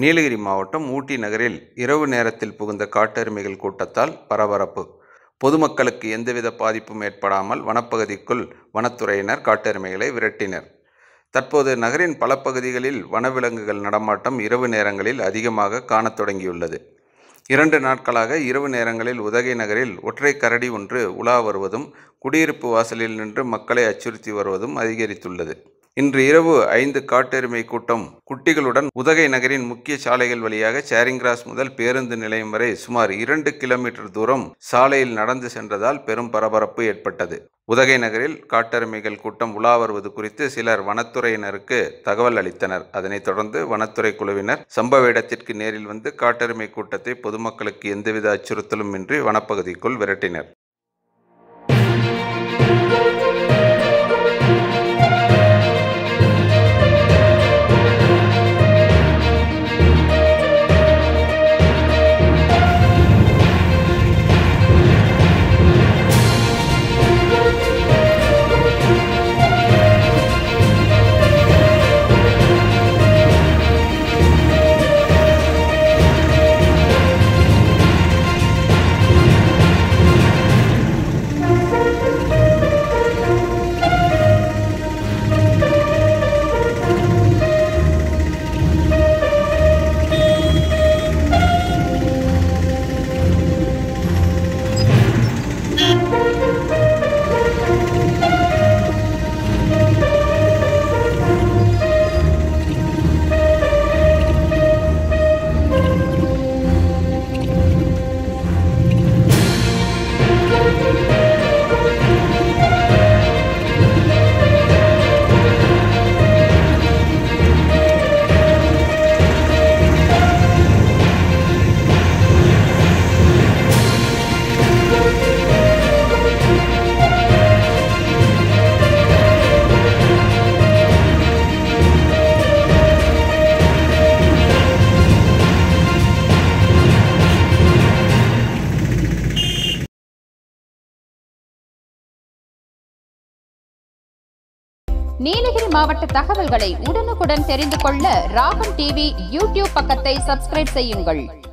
நீலகிரி மாவட்டம் ஊட்டி நகரில் இரவு நேரத்தில் புகுந்த காட்டெருமைகள் கூட்டத்தால் பரபரப்பு பொதுமக்களுக்கு எந்தவித பாதிப்பும் ஏற்படாமல் வனப்பகுதிக்குள் வனத்துறையினர் காட்டெருமைகளை விரட்டினர் தற்போது நகரின் பல பகுதிகளில் வனவிலங்குகள் நடமாட்டம் இரவு நேரங்களில் அதிகமாக காணத் தொடங்கியுள்ளது இரண்டு நாட்களாக இரவு நேரங்களில் உதகை நகரில் ஒற்றை கரடி ஒன்று உலா வருவதும் குடியிருப்பு வாசலில் நின்று மக்களை அச்சுறுத்தி வருவதும் அதிகரித்துள்ளது இன்று இரவு ஐந்து காட்டெருமை கூட்டம் குட்டிகளுடன் உதகை நகரின் முக்கிய சாலைகள் வழியாக சேரிங் கிராஸ் முதல் பேருந்து நிலையம் வரை சுமார் இரண்டு கிலோமீட்டர் தூரம் சாலையில் நடந்து சென்றதால் பெரும் பரபரப்பு ஏற்பட்டது உதகை நகரில் காட்டெருமைகள் கூட்டம் உலா வருவது குறித்து சிலர் வனத்துறையினருக்கு தகவல் அளித்தனர் அதனைத் தொடர்ந்து வனத்துறை குழுவினர் சம்பவ இடத்திற்கு நேரில் வந்து காட்டெருமை கூட்டத்தை பொதுமக்களுக்கு எந்தவித அச்சுறுத்தலும் இன்றி வனப்பகுதிக்குள் விரட்டினர் நீலகிரி மாவட்ட தகவல்களை உடனுக்குடன் தெரிந்து கொள்ள ராகம் டிவி யூடியூப் பக்கத்தை சப்ஸ்கிரைப் செய்யுங்கள்